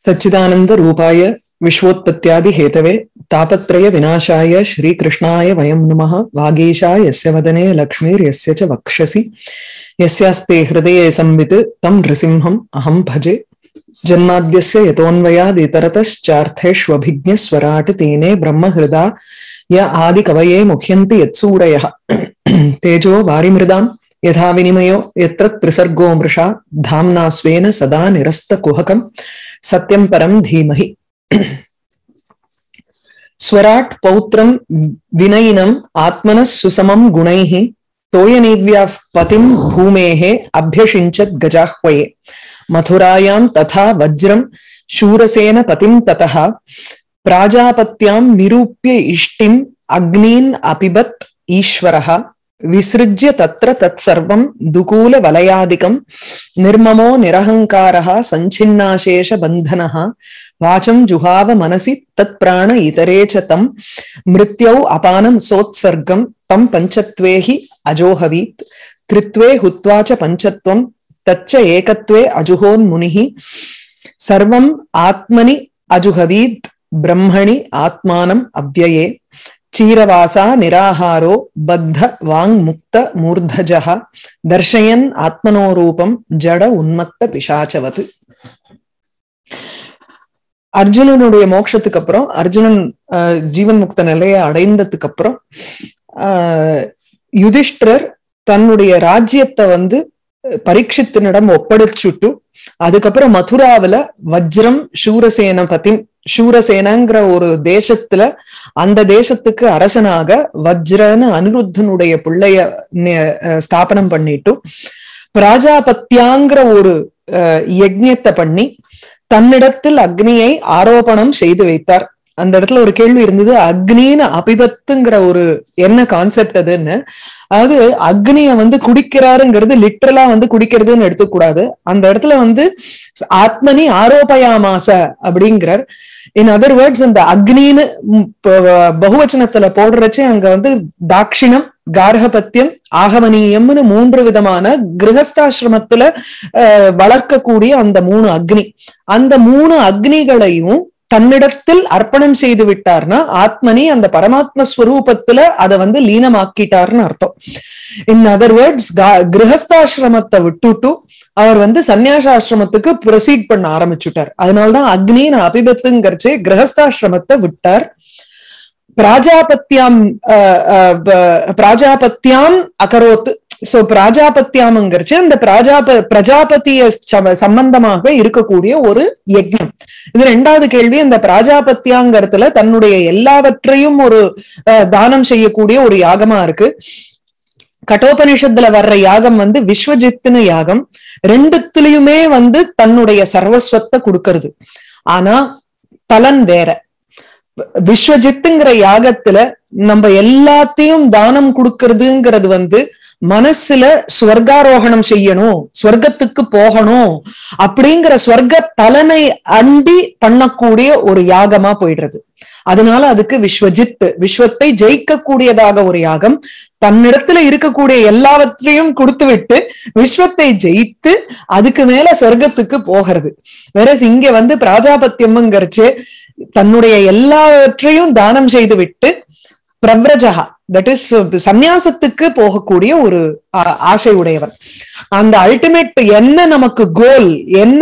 सच्चिदानन्दरूपाय विश्वोत्पत्त्यादिहेतवे तापत्रय विनाशाय श्रीकृष्णाय वयं नमः वागीशा यस्य वदने लक्ष्मीर्यस्य च वक्षसि यस्यास्ते हृदये संवित् तं नृसिंहम् अहं भजे जन्माद्यस्य यतोऽन्वयादितरतश्चार्थेष्वभिज्ञस्वराट् तेने ब्रह्महृदा य आदिकवये मुह्यन्ति यत्सूरयः तेजो वारिमृदाम् यथा विनिमयो यत्र त्रिसर्गो मृषा धाम्ना स्वेन सदा निरस्तकुहकम् सत्यं परं धीमहि स्वराट् पौत्रं विनयिनम् आत्मनः सुसमं गुणैः तोयनीव्याः पतिं भूमेः अभ्यषिञ्चत् गजाह्वये मथुरायां तथा वज्रं शूरसेन पतिं ततः प्राजापत्यां निरूप्य इष्टिम् अग्नीन् अपिबत् ईश्वरः विसृज्य तत्र तत्सर्वं दुकूलवलयादिकं निर्ममो निरहङ्कारः सञ्छिन्नाशेषबन्धनः वाचं जुहाव मनसि तत्प्राण इतरे च तं मृत्यौ अपानं सोत्सर्गं तं पञ्चत्वे हि अजोहवीत् त्रित्वे हुत्वा च पञ्चत्वं तच्च एकत्वे अजुहोन्मुनिः सर्वम् आत्मनि अजुहवीत् ब्रह्मणि आत्मानम् अव्यये चीरवासा निराहारो बद्ध वाङ्मुक्त मूर्धजः दर्शयन् आत्मनो रूपं जड உன்மத்த பிசாச்சவத் அர்ஜுனனுடைய மோட்சத்துக்கு அப்புறம் அர்ஜுனன் ஜீவன் முக்த நிலையை அடைந்ததுக்கு அப்புறம் யுதிஷ்டர் தன்னுடைய ராஜ்யத்தை வந்து பரீட்சித்தினிடம் ஒப்படைச்சுட்டு அதுக்கப்புறம் மதுராவில வஜ்ரம் சூரசேன பதி சூரசேனங்கிற ஒரு தேசத்துல அந்த தேசத்துக்கு அரசனாக வஜ்ரன்னு அனிருத்தனுடைய பிள்ளைய ஸ்தாபனம் பண்ணிட்டு பிராஜாபத்தியாங்கிற ஒரு யஜ்யத்தை பண்ணி தன்னிடத்தில் அக்னியை ஆரோபணம் செய்து வைத்தார் அந்த இடத்துல ஒரு கேள்வி இருந்தது அக்னின்னு அபிபத்துங்கிற ஒரு என்ன கான்செப்ட் அதுன்னு அதாவது அக்னிய வந்து குடிக்கிறாருங்கிறது லிட்ரலா வந்து குடிக்கிறதுன்னு எடுத்துக்கூடாது அந்த இடத்துல வந்து ஆத்மனி ஆரோபயாமாச அப்படிங்கிறார் இன் அதர் வேர்ட்ஸ் இந்த அக்னின்னு பகுவச்சனத்துல போடுறச்சே அங்க வந்து தாட்சிணம் கார்கபத்தியம் ஆகமனீயம்னு மூன்று விதமான கிரகஸ்தாசிரமத்துல வளர்க்கக்கூடிய அந்த மூணு அக்னி அந்த மூணு அக்னிகளையும் தன்னிடத்தில் அர்ப்பணம் செய்து விட்டார்னா ஆத்மனி அந்த பரமாத்ம ஸ்வரூபத்துல அதை வந்து லீனமாக்கிட்டார்னு அர்த்தம் இன் அதர் வேர்ட்ஸ் கிரகஸ்தாசிரமத்தை விட்டுட்டு அவர் வந்து சன்னியாசாசிரமத்துக்கு ப்ரொசீட் பண்ண ஆரம்பிச்சுட்டார் அதனால்தான் அக்னின்னு அபிபத்துங்கிறச்சு கிரகஸ்தாசிரமத்தை விட்டார் பிராஜாபத்தியாம் பிராஜாபத்தியாம் அகரோத் சோ பிராஜாபத்தியாமங்கிறச்சு அந்த பிராஜாப பிரஜாபதிய சம்பந்தமாக இருக்கக்கூடிய ஒரு யஜ்னம் இது ரெண்டாவது கேள்வி அந்த பிராஜாபத்தியாங்கிறதுல தன்னுடைய எல்லாவற்றையும் ஒரு தானம் செய்யக்கூடிய ஒரு யாகமா இருக்கு கட்டோபனிஷத்துல வர்ற யாகம் வந்து விஸ்வஜித்துன்னு யாகம் ரெண்டுத்துலயுமே வந்து தன்னுடைய சர்வஸ்வத்தை கொடுக்கறது ஆனா பலன் வேற விஸ்வஜித்துங்கிற யாகத்துல நம்ம எல்லாத்தையும் தானம் கொடுக்கறதுங்கிறது வந்து மனசுல ஸ்வர்காரோகணம் செய்யணும் ஸ்வர்க்கத்துக்கு போகணும் அப்படிங்கிற ஸ்வர்க்க பலனை அண்டி பண்ணக்கூடிய ஒரு யாகமா போயிடுறது அதனால அதுக்கு விஸ்வஜித் விஸ்வத்தை ஜெயிக்கக்கூடியதாக ஒரு யாகம் தன்னிடத்துல இருக்கக்கூடிய எல்லாவற்றையும் கொடுத்து விட்டு விஸ்வத்தை ஜெயித்து அதுக்கு மேல சொர்க்கத்துக்கு போகிறது வேற இங்க வந்து பிராஜாபத்தியம்ங்கிறச்சு தன்னுடைய எல்லாவற்றையும் தானம் செய்து விட்டு பிரவ்ரஜகா தட் இஸ் சந்நியாசத்துக்கு போகக்கூடிய ஒரு ஆசை உடையவர் அந்த அல்டிமேட் என்ன நமக்கு கோல் என்ன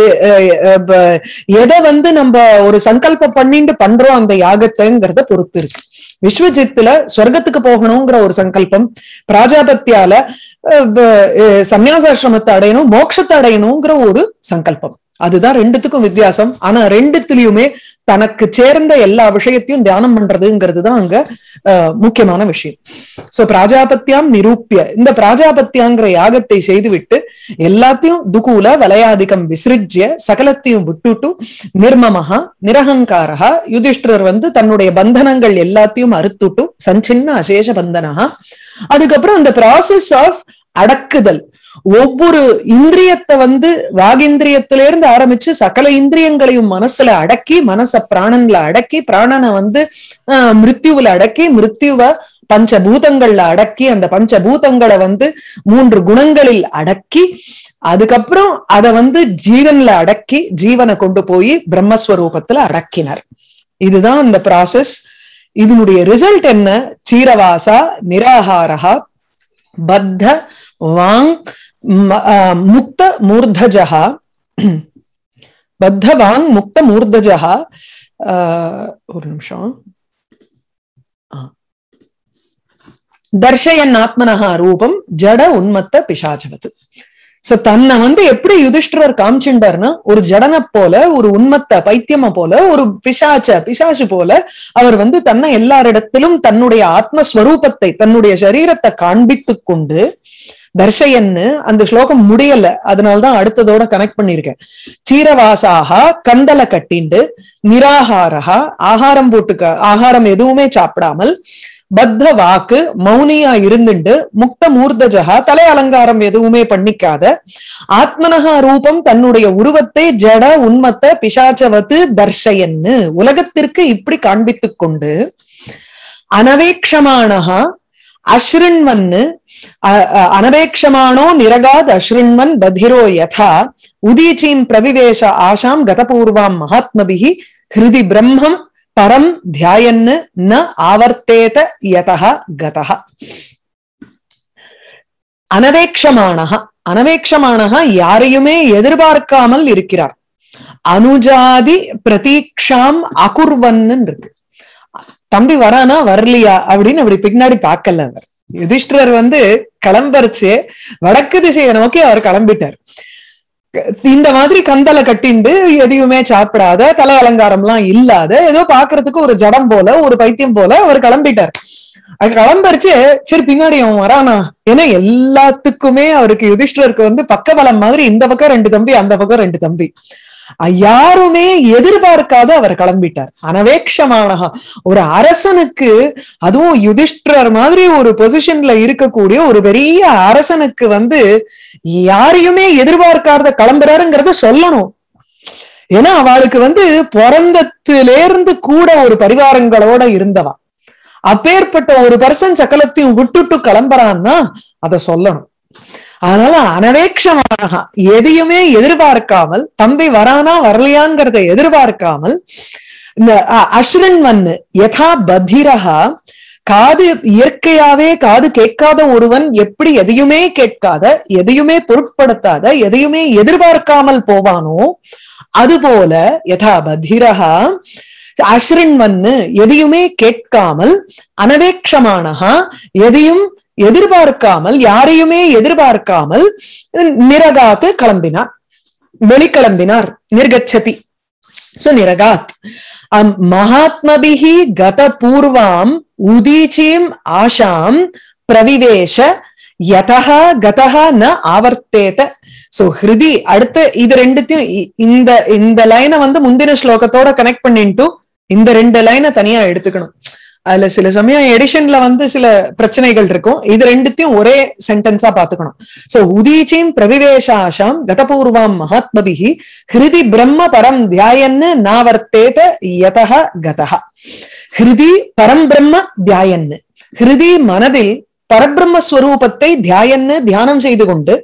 எதை வந்து நம்ம ஒரு சங்கல்பம் பண்ணிட்டு பண்றோம் அந்த யாகத்தைங்கிறத பொறுத்து இருக்கு விஸ்வஜித்துல ஸ்வர்க்கத்துக்கு போகணுங்கிற ஒரு சங்கல்பம் பிராஜாபத்தியால சன்னியாசாசிரமத்தை அடையணும் மோட்சத்தை அடையணுங்கிற ஒரு சங்கல்பம் அதுதான் ரெண்டுத்துக்கும் வித்தியாசம் ஆனா ரெண்டுத்திலயுமே தனக்கு சேர்ந்த எல்லா விஷயத்தையும் தியானம் பண்றதுங்கிறது தான் அங்க முக்கியமான விஷயம் சோ பிராஜாபத்தியாம் நிரூப்பிய இந்த பிராஜாபத்தியாங்கிற யாகத்தை செய்துவிட்டு எல்லாத்தையும் துகூல வலயாதிக்கம் விசிறிஜ்ய சகலத்தையும் விட்டுட்டு நிர்மமஹா நிரகங்காரா யுதிஷ்டர் வந்து தன்னுடைய பந்தனங்கள் எல்லாத்தையும் அறுத்துட்டு சஞ்சின்ன அசேஷ பந்தனஹா அதுக்கப்புறம் அந்த ப்ராசஸ் ஆஃப் அடக்குதல் ஒவ்வொரு இந்திரியத்தை வந்து வாகிந்திரியத்தில இருந்து ஆரம்பிச்சு சகல இந்திரியங்களையும் மனசுல அடக்கி மனச பிராணன்ல அடக்கி பிராணனை வந்து ஆஹ் மிருத்யுவில அடக்கி மிருத்யுவ பஞ்சபூதங்கள்ல அடக்கி அந்த பஞ்சபூதங்களை வந்து மூன்று குணங்களில் அடக்கி அதுக்கப்புறம் அத வந்து ஜீவன்ல அடக்கி ஜீவனை கொண்டு போய் பிரம்மஸ்வரூபத்துல அடக்கினார் இதுதான் இந்த ப்ராசஸ் இதனுடைய ரிசல்ட் என்ன சீரவாசா நிராகாரா பத்த வாங் ம- ஆ, முக்த மூர்தஜா பத்த வாங் முக்த மூர்தஜா ஆ, ஒரு நிமிஷம் ஆ. தர்ஷயன் ஆத்மனஹா ரூபம் ஜட உன்மத்த பிசாச்சவத்து சோ தன்னை வந்து எப்படி யுதிஷ்டரர் காமிச்சுட்டார்னா ஒரு ஜடனை போல ஒரு உன்மத்த பைத்தியம போல ஒரு பிசாச்ச பிசாசு போல அவர் வந்து தன்னை எல்லாரிடத்திலும் தன்னுடைய ஆத்மஸ்வரூபத்தை தன்னுடைய சரீரத்தை காண்பித்துக் கொண்டு தர்ஷயன்னு அந்த ஸ்லோகம் முடியல அதனால்தான் அடுத்ததோட கனெக்ட் பண்ணிருக்கேன் சீரவாசாக கந்தல கட்டிண்டு நிராகாரகா ஆகாரம் போட்டுக்க ஆகாரம் எதுவுமே சாப்பிடாமல் பத்த வாக்கு மௌனியா இருந்துண்டு முக்த மூர்தஜகா தலை அலங்காரம் எதுவுமே பண்ணிக்காத ஆத்மனகா ரூபம் தன்னுடைய உருவத்தை ஜட உன்மத்த பிசாச்சவத்து தர்ஷயன்னு உலகத்திற்கு இப்படி காண்பித்துக் கொண்டு அனவேக்ஷமானஹா அஸ்ருண்வன்னு அ- அ- அனவேக்ஷமானோ நிரகாத் அஸ்ருண்வன் பதிரோ யதா உதீச்சீம் பிரவிவேஷ ஆஷாம் கதபூர்வாம் மகாத்மபிஹி ஹிருதி பிரம்மம் பரம் தியாயன்னு ந ஆவர்த்தேத யதா கதா அனவேக்ஷமானஹா அனவேக்ஷமானஹா யாரையுமே எதிர்பார்க்காமல் இருக்கிறார் அனுஜாதி பிரதீக்ஷாம் அகுர்வன்னு இருக்கு தம்பி வரானா வரலையா அப்படின்னு அப்படி பின்னாடி பார்க்கல அவர் யுதிஷ்டிரர் வந்து கிளம்பரிச்சு வடக்கு திசையை நோக்கி அவர் கிளம்பிட்டார் இந்த மாதிரி கந்தலை கட்டிண்டு எதையுமே சாப்பிடாத தலை அலங்காரம் எல்லாம் இல்லாத ஏதோ பாக்குறதுக்கு ஒரு ஜடம் போல ஒரு பைத்தியம் போல அவர் கிளம்பிட்டார் அது கிளம்பரிச்சு சரி பின்னாடி அவன் வரானா ஏன்னா எல்லாத்துக்குமே அவருக்கு யுதிஷ்டருக்கு வந்து பக்கபலம் மாதிரி இந்த பக்கம் ரெண்டு தம்பி அந்த பக்கம் ரெண்டு தம்பி அஹ் யாருமே எதிர்பார்க்காத அவர் கிளம்பிட்டார் அனவேக்ஷமானகா ஒரு அரசனுக்கு அதுவும் யுதிஷ்டர் மாதிரி ஒரு பொசிஷன்ல இருக்கக்கூடிய ஒரு பெரிய அரசனுக்கு வந்து யாரையுமே எதிர்பார்க்காத கிளம்புறாருங்கிறத சொல்லணும் ஏன்னா அவளுக்கு வந்து பிறந்தத்திலேருந்து கூட ஒரு பரிவாரங்களோட இருந்தவா அப்பேற்பட்ட ஒரு பர்சன் சக்கலத்தையும் விட்டுட்டு கிளம்புறான்னா அத சொல்லணும் அதனால அனவேக்ஷமாக எதையுமே எதிர்பார்க்காமல் தம்பி வரானா வரலையாங்கிறத எதிர்பார்க்காமல் இந்த அ- அஸ்ரன் வன்னு யதா பதிரஹா காது இயற்கையாவே காது கேட்காத ஒருவன் எப்படி எதையுமே கேட்காத எதையுமே பொருட்படுத்தாத எதையுமே எதிர்பார்க்காமல் போவானோ அதுபோல யதா பதிரஹா அஸ்ரின்வன்னு எதையுமே கேட்காமல் அனவேக்ஷமானஹா எதையும் எதிர்பார்க்காமல் யாரையுமே எதிர்பார்க்காமல் நிரகாத்து கிளம்பினார் வெளிக்கிளம்பினார் நிர்கச்சதி சோ நிரகாத் அம் மகாத்மபிஹி கத பூர்வாம் உதீச்சீம் ஆஷாம் பிரவிவேஷ யதா கதா ந ஆவர்த்தேத சோ ஹிருதி அடுத்த இது ரெண்டுத்தையும் இ- இந்த இந்த லைனை வந்து முந்தின ஸ்லோகத்தோட கனெக்ட் பண்ணிட்டு இந்த ரெண்டு லைனை தனியா எடுத்துக்கணும் அதுல சில சமயம் எடிஷன்ல வந்து சில பிரச்சனைகள் இருக்கும் இது ரெண்டுத்தையும் ஒரே சென்டென்ஸா பாத்துக்கணும் சோ உதீச்சீம் பிரவிவேஷாஷாம் கதபூர்வாம் மகாத்மபிஹி ஹிருதி பிரம்ம பரம் தியாயன்னு நாவர்த்தேத யதா கதா ஹிருதி பரம் பிரம்ம தியாயன்னு ஹிருதி மனதில் பரபிரம்ம ஸ்வரூபத்தை தியாயன்னு தியானம் செய்து கொண்டு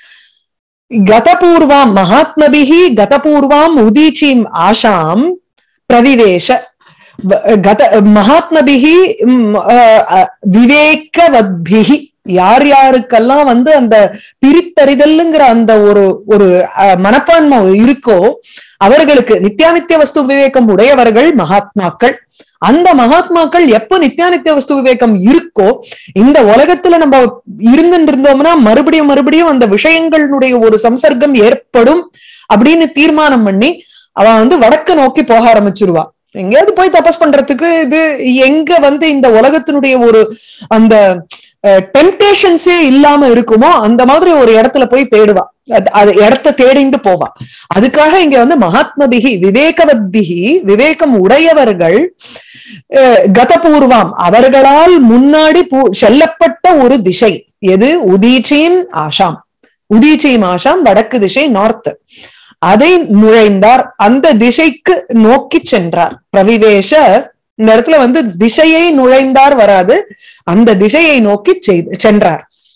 கதபூர்வாம் மகாத்மபிஹி கதபூர்வாம் உதீச்சீம் ஆஷாம் பிரவிவேஷ வ- கத மகாத்மபிஹி ம், அஹ், அஹ், விவேகவத்பிஹி யார் யாருக்கெல்லாம் வந்து அந்த பிரித்தறிதல்ங்கிற அந்த ஒரு ஒரு அஹ், மனப்பான்மை இருக்கோ அவர்களுக்கு நித்யானித்திய வஸ்து விவேகம் உடையவர்கள் மகாத்மாக்கள் அந்த மகாத்மாக்கள் எப்ப நித்யானித்திய வஸ்து விவேகம் இருக்கோ இந்த உலகத்துல நம்ம இருந்துட்டு இருந்தோம்னா மறுபடியும் மறுபடியும் அந்த விஷயங்களுடைய ஒரு சம்சர்க்கம் ஏற்படும் அப்படின்னு தீர்மானம் பண்ணி அவ வந்து வடக்கு நோக்கி போக ஆரம்பிச்சிருவா எங்கேயாவது போய் தபஸ் பண்றதுக்கு இது எங்க வந்து இந்த உலகத்தினுடைய ஒரு அந்த டெம்டேஷன்ஸே இல்லாம இருக்குமோ அந்த மாதிரி ஒரு இடத்துல போய் தேடுவா அது- அது இடத்த தேடிண்டு போவா அதுக்காக இங்க வந்து மகாத்மபிகி விவேகவத்பிகி விவேகம் உடையவர்கள் அஹ், கதபூர்வம் அவர்களால் முன்னாடி பூ- செல்லப்பட்ட ஒரு திசை எது உதீச்சின் ஆஷாம் உதீச்சியும் ஆஷாம் வடக்கு திசை நார்த் அதை நுழைந்தார் அந்த திசைக்கு நோக்கி சென்றார் பிரவிவேஷ இந்த இடத்துல வந்து திசையை நுழைந்தார் வராது அந்த திசையை நோக்கி செய்து சென்றார்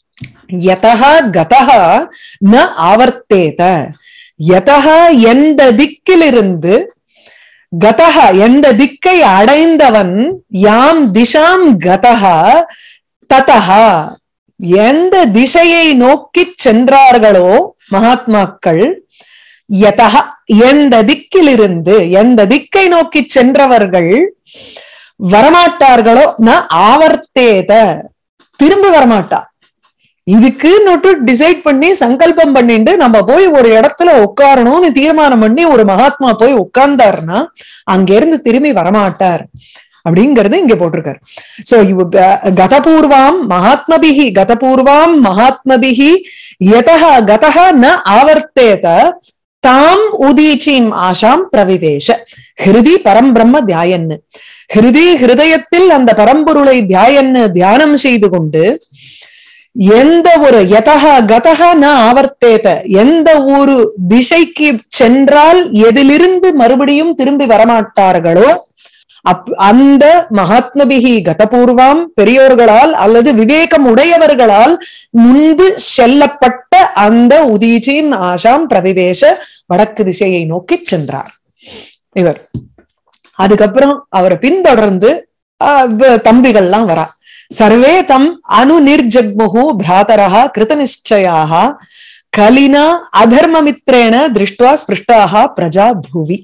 யதா கதா ந ஆவர்த்தேத யதா எந்த திக்கிலிருந்து கதா எந்த திக்கை அடைந்தவன் யாம் திசாம் கதா ததா எந்த திசையை நோக்கி சென்றார்களோ மகாத்மாக்கள் யதா எந்த திக்கிலிருந்து எந்த திக்கை நோக்கி சென்றவர்கள் வரமாட்டார்களோ ந ஆவர்த்தேத திரும்பி வரமாட்டா இதுக்குன்னு டிசைட் பண்ணி சங்கல்பம் பண்ணிட்டு நம்ம போய் ஒரு இடத்துல உட்காரணும்னு தீர்மானம் பண்ணி ஒரு மகாத்மா போய் உட்கார்ந்தாருன்னா அங்க இருந்து திரும்பி வரமாட்டார் அப்படிங்கிறது இங்க போட்டிருக்காரு சோ இவ கதபூர்வாம் மகாத்மபிகி கதபூர்வாம் மகாத்மபிகி யதா கதா ந ஆவர்த்தேத தாம் உதீச்சீம் ஆஷாம் பிரவிவேஷ ஹிருதி பரம்பிரம்ம தியாயன்னு ஹிருதி ஹிருதயத்தில் அந்த பரம்பொருளை தியாயன்னு தியானம் செய்து கொண்டு எந்த ஒரு யதகா கதகா ந ஆவர்த்தேத எந்த ஒரு திசைக்கு சென்றால் எதிலிருந்து மறுபடியும் திரும்பி வரமாட்டார்களோ அப் அந்த மகாத்மபிகி கதபூர்வாம் பெரியோர்களால் அல்லது விவேகம் உடையவர்களால் முன்பு செல்லப்பட்ட அந்த உதீச்சின் ஆஷாம் பிரவிவேஷ வடக்கு திசையை நோக்கி சென்றார் இவர் அதுக்கப்புறம் அவரை பின்தொடர்ந்து தம்பிகள்லாம் வரா சர்வே தம் அனு நிர்ஜக்முகு பிராதரா கிருதநிச்சயாக கலினா அதர்மமித்ரேன திருஷ்டுவா ஸ்பிருஷ்டாக பிரஜா புவி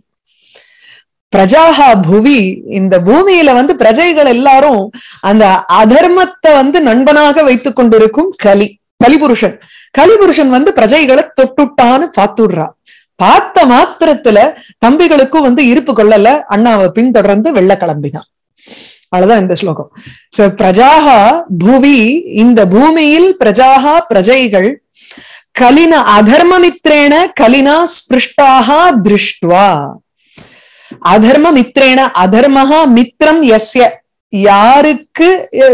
பிரஜாகா புவி இந்த பூமியில வந்து பிரஜைகள் எல்லாரும் அந்த அதர்மத்தை வந்து நண்பனாக வைத்துக் கொண்டிருக்கும் கலி கலிபுருஷன் கலிபுருஷன் வந்து பிரஜைகளை தொட்டுட்டான்னு பாத்துடுறா பார்த்த மாத்திரத்துல தம்பிகளுக்கும் வந்து இருப்பு கொள்ளல அண்ணாவை பின்தொடர்ந்து வெள்ள கிளம்பினான் அவ்வளவுதான் இந்த ஸ்லோகம் சோ பிரஜாகா புவி இந்த பூமியில் பிரஜாகா பிரஜைகள் கலின அதர்மமித்ரேன கலினா ஸ்பிருஷ்டாக திருஷ்டுவா அதர்ம மித்ரேன அதர்மஹா மித்ரம் எஸ்ய யாருக்கு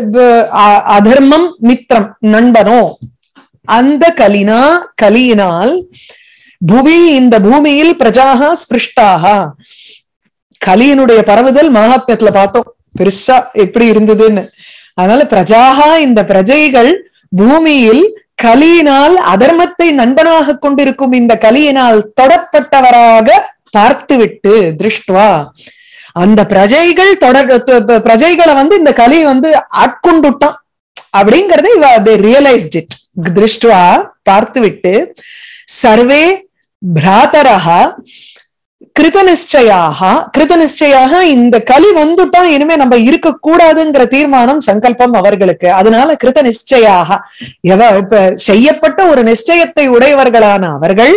அதர்மம் மித்ரம் நண்பனோ அந்த கலினா கலியினால் புவி இந்த பூமியில் பிரஜாகா ஸ்பிருஷ்டாக கலியினுடைய பரவுதல் மகாத்மியத்துல பார்த்தோம் பெருசா எப்படி இருந்ததுன்னு அதனால பிரஜாகா இந்த பிரஜைகள் பூமியில் கலியினால் அதர்மத்தை நண்பனாக கொண்டிருக்கும் இந்த கலியினால் தொடப்பட்டவராக பார்த்துவிட்டு திருஷ்டுவா அந்த பிரஜைகள் தொடர் பிரஜைகளை வந்து இந்த கலி வந்து ஆட்கொண்டுட்டான் அப்படிங்கறத இவ அதை ரியலைஸ்ட் இட் திருஷ்டுவா பார்த்துவிட்டு சர்வே பிராதரகா கிருத நிச்சயாக கிருத நிச்சயாக இந்த கலி வந்துட்டா இனிமே நம்ம இருக்க கூடாதுங்கிற தீர்மானம் சங்கல்பம் அவர்களுக்கு அதனால கிருத நிச்சயாக எவ இப்ப செய்யப்பட்ட ஒரு நிச்சயத்தை உடையவர்களான அவர்கள்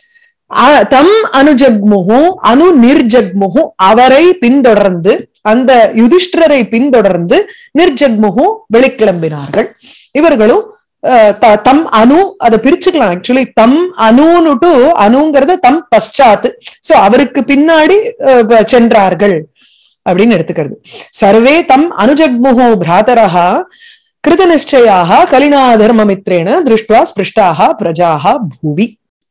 தம் அனுஜக்முகு அனு நிர்ஜக்முகு அவரை பின்தொடர்ந்து அந்த யுதிஷ்டரை பின்தொடர்ந்து நிர்ஜக்முகு வெளிக்கிளம்பினார்கள் இவர்களும் தம் அணு அதை பிரிச்சுக்கலாம் ஆக்சுவலி தம் அணுன்னுட்டு அணுங்கிறது தம் பశ్చాத் சோ அவருக்கு பின்னாடி சென்றார்கள் அப்படின்னு எடுத்துக்கிறது சர்வே தம் அனுஜக்முகோ பிராதரஹா கிருத நிச்சயாக கலினா தர்மமித்ரேன திருஷ்டுவா ஸ்பிருஷ்டாக பிரஜாக பூவி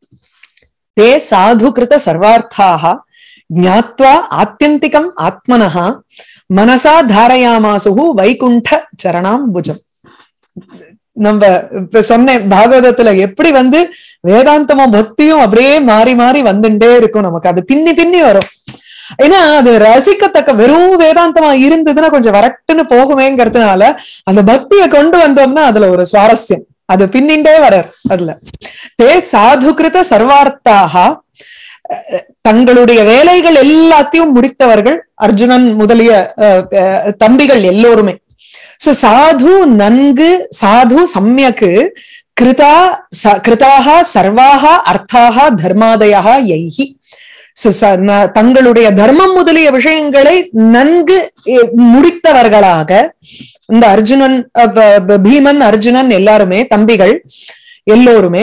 தே சாது கிருத சர்வார்த்தாக ஞாத்வா ஆத்தியந்திகம் ஆத்மனः மனசா தாரயாமாசுகு வைகுண்ட சரணாம்புஜம் நம்ம இப்ப சொன்னேன் பாகவதத்துல எப்படி வந்து வேதாந்தமும் பக்தியும் அப்படியே மாறி மாறி வந்துட்டே இருக்கும் நமக்கு அது பின்னி பின்னி வரும் ஏன்னா அது ரசிக்கத்தக்க வெறும் வேதாந்தமா இருந்ததுன்னா கொஞ்சம் வரட்டுன்னு போகுமேங்கிறதுனால அந்த பக்தியை கொண்டு வந்தோம்னா அதுல ஒரு சுவாரஸ்யம் அது பின்னிண்டே வரார் அதுல தே சாதுகிருத சர்வார்த்தாக தங்களுடைய வேலைகள் எல்லாத்தையும் முடித்தவர்கள் அர்ஜுனன் முதலிய தம்பிகள் எல்லோருமே சோ சாது நன்கு சாது சமயக்கு கிருதா கிருதாக சர்வாக அர்த்தாக தர்மாதயா யைகி தங்களுடைய தர்மம் முதலிய விஷயங்களை நன்கு முடித்தவர்களாக இந்த அர்ஜுனன் பீமன் அர்ஜுனன் எல்லாருமே தம்பிகள் எல்லோருமே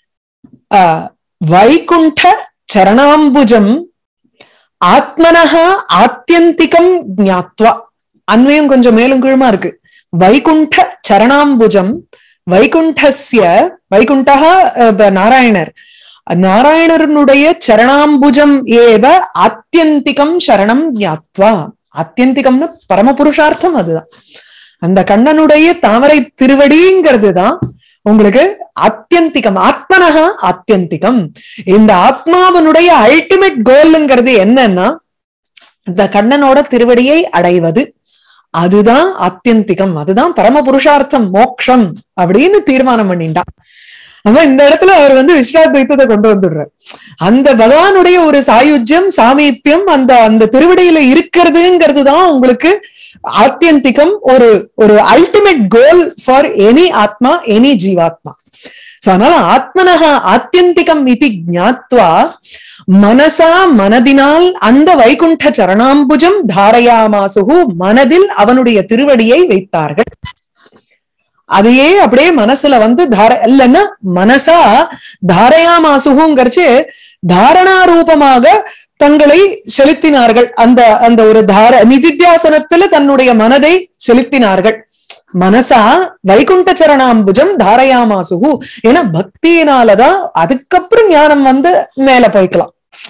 வைகுண்ட சரணாம்புஜம் ஆத்மனஹா ஆத்தியந்திகம் ஞாத்வா அன்வயம் கொஞ்சம் மேலும் கீழுமா இருக்கு வைகுண்ட சரணாம்புஜம் வைகுண்டஸ்ய வைகுண்டா நாராயணர் நாராயணனுடைய சரணாம்புஜம் ஏவ ஆத்தியந்திகம் சரணம் ஞாத்வா ஆத்தியந்திகம்னு பரமபுருஷார்த்தம் அதுதான் அந்த கண்ணனுடைய தாமரை திருவடிங்கிறது தான் உங்களுக்கு அத்தியந்திகம் ஆத்மனகா அத்தியந்திகம் இந்த ஆத்மாவனுடைய அல்டிமேட் கோல்ங்கிறது என்னன்னா இந்த கண்ணனோட திருவடியை அடைவது அதுதான் அத்தியந்திகம் அதுதான் பரம புருஷார்த்தம் மோக்ஷம் அப்படின்னு தீர்மானம் பண்ணிட்டான் அவன் இந்த இடத்துல அவர் வந்து விஸ்வாத்வைத்தத்தை கொண்டு வந்துடுறார் அந்த பகவானுடைய ஒரு சாயுஜ்யம் சாமீபியம் அந்த அந்த திருவடியில இருக்கிறதுங்கிறது தான் உங்களுக்கு ஆத்தியந்திகம் ஒரு ஒரு அல்டிமேட் கோல் ஃபார் எனி ஆத்மா எனி ஜீவாத்மா சோ அதனால ஆத்மனக ஆத்தியந்திகம் இது ஜாத்வா மனசா மனதினால் அந்த வைகுண்ட சரணாம்புஜம் தாரயாமாசுகு மனதில் அவனுடைய திருவடியை வைத்தார்கள் அதையே அப்படியே மனசுல வந்து தார இல்லைன்னா மனசா தாரயாமாசுகுங்கிறச்சு தாரணா ரூபமாக தங்களை செலுத்தினார்கள் அந்த அந்த ஒரு தார நிதித்தியாசனத்துல தன்னுடைய மனதை செலுத்தினார்கள் மனசா வைகுண்ட சரணாம்புஜம் தாரயாமாசுகு ஏன்னா பக்தியினாலதான் அதுக்கப்புறம் ஞானம் வந்து மேல போய்க்கலாம்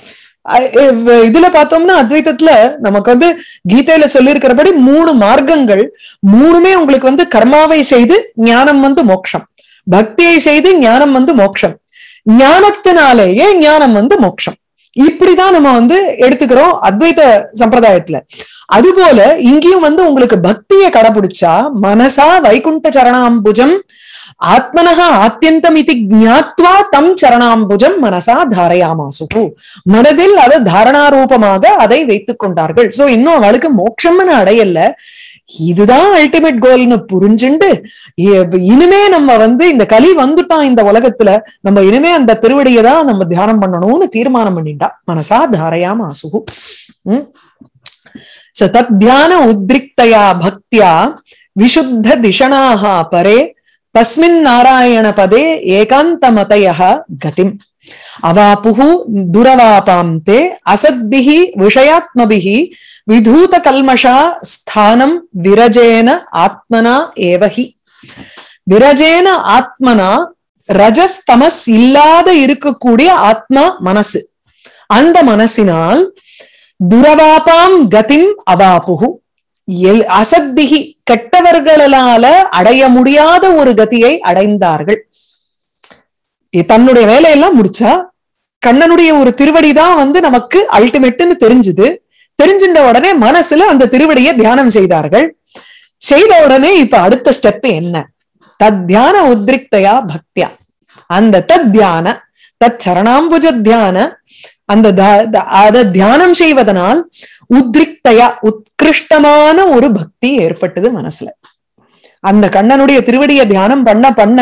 இதுல பார்த்தோம்னா அத்வைத்தத்துல நமக்கு வந்து கீதையில சொல்லியிருக்கிறபடி மூணு மார்க்கங்கள் மூணுமே உங்களுக்கு வந்து கர்மாவை செய்து ஞானம் வந்து மோட்சம் பக்தியை செய்து ஞானம் வந்து மோட்சம் ஞானத்தினாலேயே ஞானம் வந்து மோட்சம் இப்படிதான் நம்ம வந்து எடுத்துக்கிறோம் அத்வைத சம்பிரதாயத்துல அதுபோல இங்கேயும் வந்து உங்களுக்கு பக்தியை கடைபிடிச்சா மனசா வைகுண்ட சரணாம்புஜம் ஆத்மனகா ஆத்தியந்தம் இது ஜாத்வா தம் சரணாம்புஜம் மனசா தாரயாமாசு மனதில் அதை தாரணாரூபமாக அதை வைத்துக் கொண்டார்கள் சோ இன்னும் அவளுக்கு மோட்சம்னு அடையல இதுதான் அல்டிமேட் கோல்னு புரிஞ்சுண்டு இனிமே நம்ம வந்து இந்த கலி வந்துட்டான் இந்த உலகத்துல நம்ம இனிமே அந்த திருவடியை தான் நம்ம தியானம் பண்ணணும்னு தீர்மானம் பண்ணிட்டா மனசா தாரயாம அசுகு உம் ச தத் தியான உத்ரிக்தயா பக்தியா விசுத்த திஷணாக பரே தஸ்மின் நாராயண பதே ஏகாந்தமதய கதிம் அவாப்புகு துரவாபாம் தே அசத்பிஹி விஷயாத்மபிஹி விதூத கல்மஷா ஸ்தானம் விரஜேன ஆத்மனா ஏவஹி விரஜேன ஆத்மனா ரஜஸ் தமஸ் இல்லாத இருக்கக்கூடிய ஆத்மா மனசு அந்த மனசினால் துரவாபாம் கதிம் அவாப்புகு எல் அசத்பிகி கெட்டவர்களால அடைய முடியாத ஒரு கதியை அடைந்தார்கள் தன்னுடைய வேலையெல்லாம் முடிச்சா கண்ணனுடைய ஒரு திருவடி தான் வந்து நமக்கு அல்டிமேட்னு தெரிஞ்சுது தெரிஞ்சின்ற உடனே மனசுல அந்த திருவடியை தியானம் செய்தார்கள் செய்த உடனே இப்ப அடுத்த ஸ்டெப் என்ன தத் தியான உத்ரிக்தையா பக்தியா அந்த தத் தியான தத் சரணாம்புஜ தியான அந்த அதை தியானம் செய்வதனால் உத்ரிக்தையா உத்கிருஷ்டமான ஒரு பக்தி ஏற்பட்டது மனசுல அந்த கண்ணனுடைய திருவடியை தியானம் பண்ண பண்ண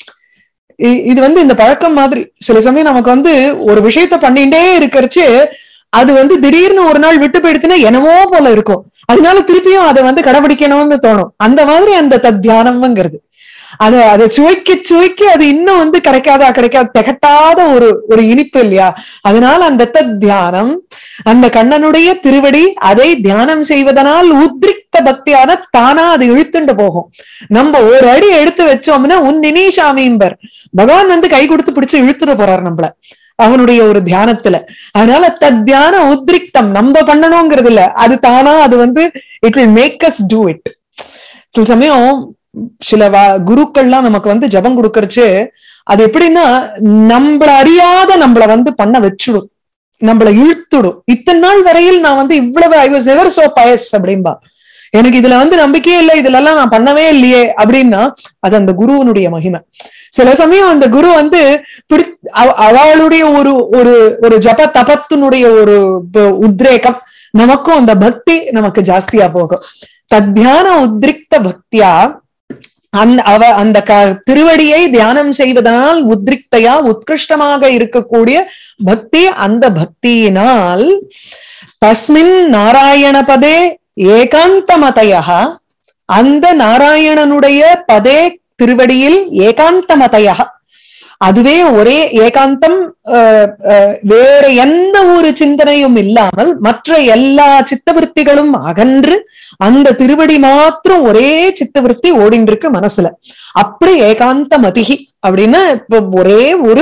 இது வந்து இந்த பழக்கம் மாதிரி சில சமயம் நமக்கு வந்து ஒரு விஷயத்த பண்ணிட்டே இருக்கிறச்சு அது வந்து திடீர்னு ஒரு நாள் விட்டு போயிடுச்சுன்னா என்னமோ போல இருக்கும் அதனால திருப்பியும் அதை வந்து கடைபிடிக்கணும்னு தோணும் அந்த மாதிரி அந்த தத் தியானம்ங்கிறது அதை அதை சுவைக்க சுவைக்க அது இன்னும் வந்து கிடைக்காதா கிடைக்காத திகட்டாத ஒரு ஒரு இனிப்பு இல்லையா அதனால அந்த தத் தியானம் அந்த கண்ணனுடைய திருவடி அதை தியானம் செய்வதனால் உத்ரிக்த பக்தியான தானா அது இழுத்துண்டு போகும் நம்ம ஒரு அடி எடுத்து வச்சோம்னா உன் நினீஷாமிம்பர் பகவான் வந்து கை கொடுத்து பிடிச்சு இழுத்துட்டு போறாரு நம்மள அவனுடைய ஒரு தியானத்துல அதனால தத் தியான உத்ரிக்தம் நம்ம பண்ணணுங்கிறது இல்ல அது தானா அது வந்து it will make us do it சில சமயம் சில குருக்கள்லாம் நமக்கு வந்து ஜபம் கொடுக்கறச்சு அது எப்படின்னா நம்மள அறியாத நம்மள வந்து பண்ண வச்சுடும் நம்மள இழுத்துடும் இத்தனை நாள் வரையில் நான் வந்து இவ்வளவு I was ever so pious அப்படின்பா எனக்கு இதுல வந்து நம்பிக்கையே இல்லை இதுல எல்லாம் நான் பண்ணவே இல்லையே அப்படின்னா அது அந்த குருவனுடைய மகிமை சில சமயம் அந்த குரு வந்து பிடி அவளுடைய ஒரு ஒரு ஒரு ஜப தபத்தினுடைய ஒரு உத்ரேகம் நமக்கும் அந்த பக்தி நமக்கு ஜாஸ்தியா போகும் தத்தியான உத்ரிக்த பக்தியா அந்த அவ அந்த க திருவடியை தியானம் செய்வதனால் உத்ரிக்தையா உத்கிருஷ்டமாக இருக்கக்கூடிய பக்தி அந்த பக்தியினால் தஸ்மின் நாராயண பதே ஏகாந்த மதையா அந்த நாராயணனுடைய பதே திருவடியில் ஏகாந்த மதையா அதுவே ஒரே ஏகாந்தம் வேற எந்த ஒரு சிந்தனையும் இல்லாமல் மற்ற எல்லா சித்தவருத்திகளும் அகன்று அந்த திருவடி மாத்திரம் ஒரே சித்தவருத்தி ஓடின்னு இருக்கு மனசுல அப்படி ஏகாந்த மதிகி அப்படின்னா இப்ப ஒரே ஒரு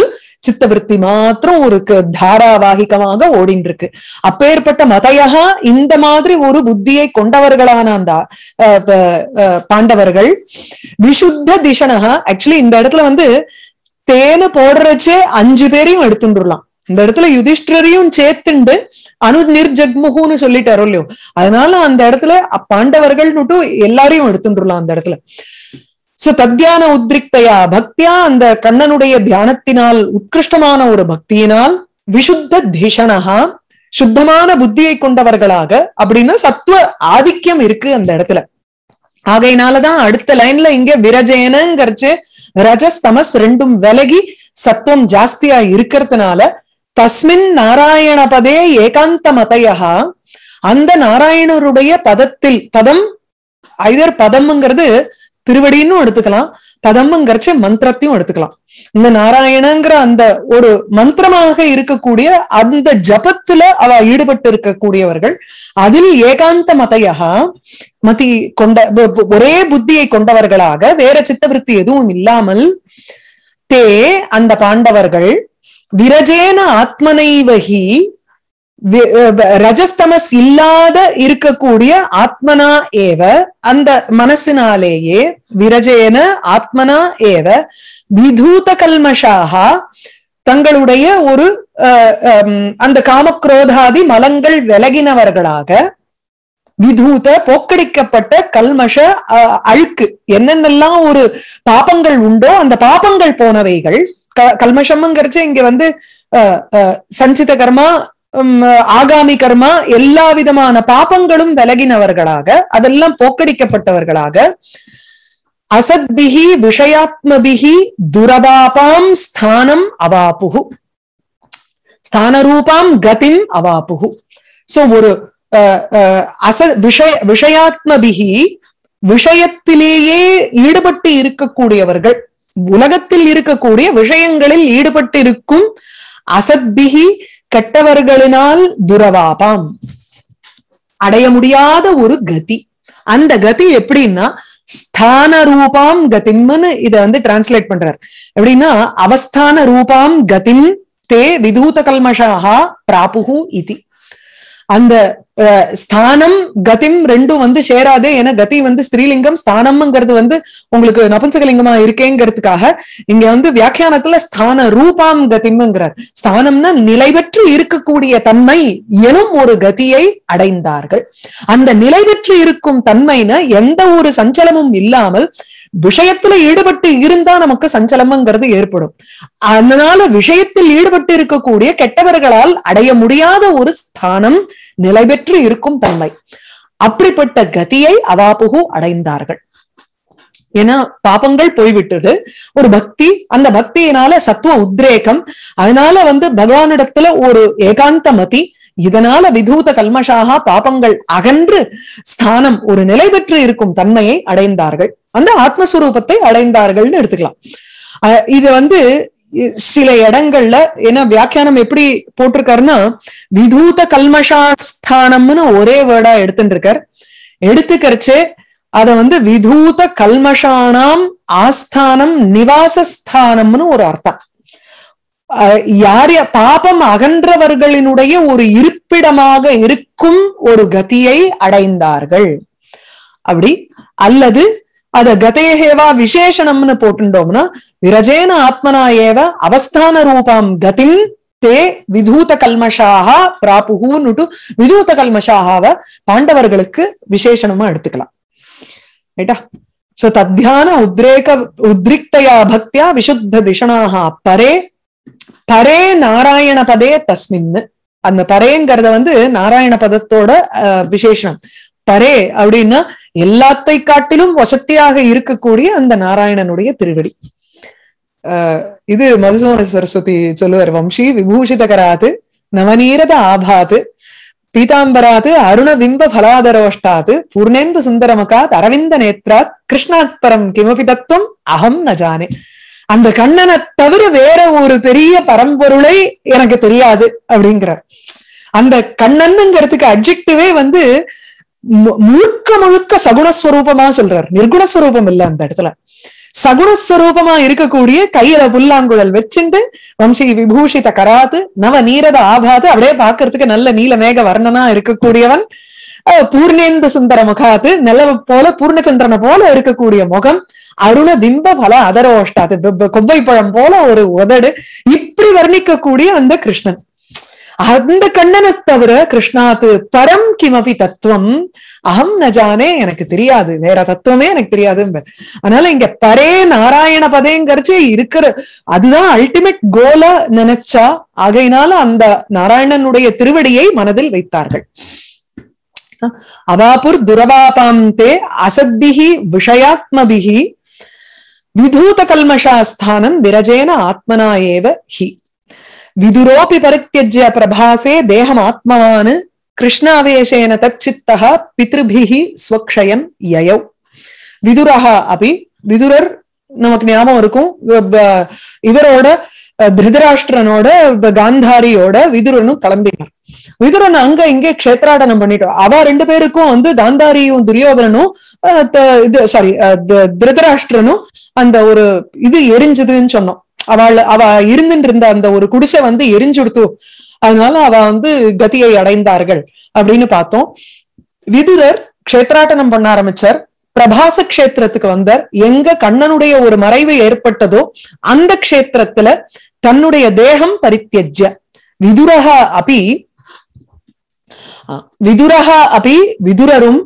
சித்தவருத்தி மாத்திரம் ஒரு க- தாராவாகிகமாக ஓடின்னு இருக்கு அப்பேற்பட்ட மதையா இந்த மாதிரி ஒரு புத்தியை கொண்டவர்களான அந்த அஹ், ப- அஹ், பாண்டவர்கள் விசுத்த திஷனகா ஆக்சுவலி இந்த இடத்துல வந்து தேனு போடுறச்சே அஞ்சு பேரையும் எடுத்துட்டுலாம் இந்த இடத்துல யுதிஷ்டரையும் சேர்த்துண்டு அனு நிர்ஜக்முகுன்னு சொல்லிட்டாரோ இல்லையோ அதனால அந்த இடத்துல அப் பாண்டவர்கள் எல்லாரையும் எடுத்துட்டுலாம் அந்த இடத்துல சோ தத்தியான உத்ரிக்தையா பக்தியா அந்த கண்ணனுடைய தியானத்தினால் உத்கிருஷ்டமான ஒரு பக்தியினால் விசுத்த தீஷணகா சுத்தமான புத்தியை கொண்டவர்களாக அப்படின்னா சத்துவ ஆதிக்கம் இருக்கு அந்த இடத்துல ஆகையினாலதான் அடுத்த லைன்ல இங்க விரஜேனங்கிறச்சு ரஜஸ் தமஸ் ரெண்டும் விலகி சத்துவம் ஜாஸ்தியா இருக்கிறதுனால தஸ்மின் நாராயண பதே ஏகாந்த மதையா அந்த நாராயணருடைய பதத்தில் பதம் ஐதர் பதம்ங்கிறது திருவடின்னு எடுத்துக்கலாம் பதம்ங்கிறச்சு மந்திரத்தையும் எடுத்துக்கலாம் இந்த நாராயணங்கிற அந்த ஒரு மந்திரமாக இருக்கக்கூடிய அந்த ஜபத்துல அவ ஈடுபட்டு இருக்கக்கூடியவர்கள் அதில் ஏகாந்த மதையா மதி கொண்ட ப- ப- ஒரே புத்தியை கொண்டவர்களாக வேற சித்தவருத்தி எதுவும் இல்லாமல் தே அந்த பாண்டவர்கள் விரஜேன ஆத்மனைவகி வி- அஹ் ரஜஸ்தமஸ் இல்லாத இருக்கக்கூடிய ஆத்மனா ஏவ அந்த மனசினாலேயே விரஜேன ஆத்மனா ஏவ விதூத கல்மஷாகா தங்களுடைய ஒரு அஹ், ஹம், அந்த காமக்ரோதாதி மலங்கள் விலகினவர்களாக விதூத போக்கடிக்கப்பட்ட கல்மஷ அஹ், அழுக்கு என்னென்னலாம் ஒரு பாபங்கள் உண்டோ அந்த பாபங்கள் போனவைகள் க- கல்மஷம்ங்கிறச்சு இங்க வந்து அஹ், அஹ், சஞ்சித கர்மா உம், ஆகாமி கர்மா எல்லா விதமான பாபங்களும் விலகினவர்களாக அதெல்லாம் போக்கடிக்கப்பட்டவர்களாக அசத்பிகி விஷயாத்மபிகி துரபாபாம் ஸ்தானம் அவாப்புகு ஸ்தானரூபாம் கதிம் அவாப்புகு சோ ஒரு அஹ், அஹ், அச விஷய விஷயாத்மபிகி விஷயத்திலேயே ஈடுபட்டு இருக்கக்கூடியவர்கள் உலகத்தில் இருக்கக்கூடிய விஷயங்களில் ஈடுபட்டு இருக்கும் அசத்பிகி கெட்டவர்களினால் துரவாபாம் அடைய முடியாத ஒரு கதி அந்த கதி எப்படின்னா ஸ்தான ரூபாம் கதிம்னு இத வந்து டிரான்ஸ்லேட் பண்றார் எப்படின்னா அவஸ்தான ரூபாம் கதிம் தே விதூத கல்மஷாக பிராப்புகு இதி அந்த அஹ், ஸ்தானம் கதிம் ரெண்டும் வந்து சேராதே ஏன்னா கதி வந்து ஸ்திரீலிங்கம் ஸ்தானம்ங்கிறது வந்து உங்களுக்கு நபும்சகலிங்கமா இருக்கேங்கிறதுக்காக இங்க வந்து வியாக்கியானத்துல ஸ்தான ரூபாம் கதிம்ங்கிறார் ஸ்தானம்னா நிலை பெற்று இருக்கக்கூடிய தன்மை எனும் ஒரு கதியை அடைந்தார்கள் அந்த நிலை பெற்று இருக்கும் தன்மைனா எந்த ஒரு சஞ்சலமும் இல்லாமல் விஷயத்துல ஈடுபட்டு இருந்தா நமக்கு சஞ்சலம்ங்கிறது ஏற்படும் அதனால விஷயத்தில் ஈடுபட்டு இருக்கக்கூடிய கெட்டவர்களால் அடைய முடியாத ஒரு ஸ்தானம் நிலை பெற்று இருக்கும் தன்மை அப்படிப்பட்ட கதியை அவாப்புகு அடைந்தார்கள் ஏன்னா பாபங்கள் போய்விட்டது ஒரு பக்தி அந்த பக்தியினால சத்துவ உத்ரேகம் அதனால வந்து பகவானிடத்துல ஒரு ஏகாந்த மதி இதனால விதூத கல்மஷாக பாபங்கள் அகன்று ஸ்தானம் ஒரு நிலை பெற்று இருக்கும் தன்மையை அடைந்தார்கள் அந்த ஆத்மஸ்வரூபத்தை அடைந்தார்கள்னு எடுத்துக்கலாம் அஹ் இது வந்து இ- சில இடங்கள்ல ஏன்னா வியாக்கியானம் எப்படி போட்டிருக்காருன்னா விதூத கல்மஷாஸ்தானம்னு ஒரே வேர்டா எடுத்துட்டு இருக்கார் எடுத்துக்கரிச்சு அத வந்து விதூத கல்மஷானாம் ஆஸ்தானம் நிவாசஸ்தானம்னு ஒரு அர்த்தம் அஹ் யார் யா- பாபம் அகன்றவர்களினுடைய ஒரு இருப்பிடமாக இருக்கும் ஒரு கதியை அடைந்தார்கள் அப்படி அல்லது அத கதேஹேவா விசேஷணம்னு போட்டுட்டோம்னா விரஜேன ஆத்மனா ஏவ அவஸ்தான ரூபாம் கதிம் தே விதூத கல்மஷாக பிராப்புகுன்னுட்டு விதூத கல்மஷாகாவ பாண்டவர்களுக்கு விசேஷணமா எடுத்துக்கலாம் ரைட்டா சோ தத்தியான உத்ரேக உத்ரிக்தையா பக்தியா விசுத்த திஷணாக பரே பரே நாராயண பதே தஸ்மின் அந்த பரேங்கிறத வந்து நாராயண பதத்தோட அஹ், விசேஷனம் பரே அப்படின்னா எல்லாத்தை காட்டிலும் வசத்தியாக இருக்கக்கூடிய அந்த நாராயணனுடைய திருவடி அஹ், இது மதுசூதன சரஸ்வதி சொல்லுவார் வம்சி விபூஷிதகராது நவநீரத ஆபாது பீதாம்பராது அருண பிம்ப பலாதரோஷ்டாது பூர்ணேந்து சுந்தரமகாத் அரவிந்த நேத்ராத் கிருஷ்ணாத் பரம் கிமபி தத்துவம் அகம் ந ஜானே அந்த கண்ணனை தவிர வேற ஒரு பெரிய பரம்பொருளை எனக்கு தெரியாது அப்படிங்கிறார் அந்த கண்ணனுங்கிறதுக்கு அப்ஜெக்டிவே வந்து மு- முழுக்க முழுக்க சகுணஸ்வரூபமா சொல்றார் நிர்குணஸ்வரூபம் இல்ல அந்த இடத்துல சகுணஸ்வரூபமா இருக்கக்கூடிய கையில புல்லாங்குழல் வச்சுண்டு வம்சி விபூஷித கராத்து நவ நீரத ஆபாது அப்படியே பாக்குறதுக்கு நல்ல நீலமேக வர்ணனா இருக்கக்கூடியவன் அஹ் பூர்ணேந்து சுந்தர முகாத்து நிலவு போல பூர்ணச்சந்திரனை போல இருக்கக்கூடிய முகம் அருண பிம்ப பல அதரோஷ்டாது கொவ்வை பழம் போல ஒரு உதடு இப்படி வர்ணிக்கக்கூடிய அந்த கிருஷ்ணன் அந்த கண்ணனை தவிர கிருஷ்ணாத்து பரம் கிமபி தத்துவம் அகம் நஜானே எனக்கு தெரியாது வேற தத்துவமே எனக்கு தெரியாது அதனால இங்க பரே நாராயண பதேங்கரிச்சு இருக்கிற அதுதான் அல்டிமேட் கோலா நினைச்சா ஆகையினால அந்த நாராயணனுடைய திருவடியை மனதில் வைத்தார்கள் அவாபுர் துரவாபாம் தே அசத்பிகி விஷயாத்மபிகி விதூத கல்மஷாஸ்தானம் விரஜேன ஆத்மனா ஏவ ஹி விதுரோபி பரித்தியஜ்ய பிரபாசே தேகம் ஆத்மவான் கிருஷ்ணாவேசேன தச்சித்தः பித்ருபிஹி ஸ்வக்ஷயம் யயௌ விதுரஹா அபி விதுரர் நமக்கு ஞாபகம் இருக்கும் இவரோட திருதராஷ்டிரனோட காந்தாரியோட விதுரனும் கிளம்பினார் விதுரன் அங்க இங்கே க்ஷேத்ராடனம் பண்ணிட்டோம் அவ ரெண்டு பேருக்கும் வந்து காந்தாரியும் துரியோதனனும் இது சாரி திருதராஷ்டிரனும் அந்த ஒரு இது எரிஞ்சதுன்னு சொன்னோம் அவள் அவ இருந்துட்டு இருந்த அந்த ஒரு குடிசை வந்து எரிஞ்சுடுத்து அதனால அவ வந்து கதியை அடைந்தார்கள் அப்படின்னு பார்த்தோம் விதுரர் க்ஷேத்ராட்டனம் பண்ண ஆரம்பிச்சார் பிரபாச கஷேத்திரத்துக்கு வந்தார் எங்க கண்ணனுடைய ஒரு மறைவு ஏற்பட்டதோ அந்த கஷேத்திரத்துல தன்னுடைய தேகம் பரித்தியஜ்ய விதுரகா அபி விதுரகா அபி விதுரரும்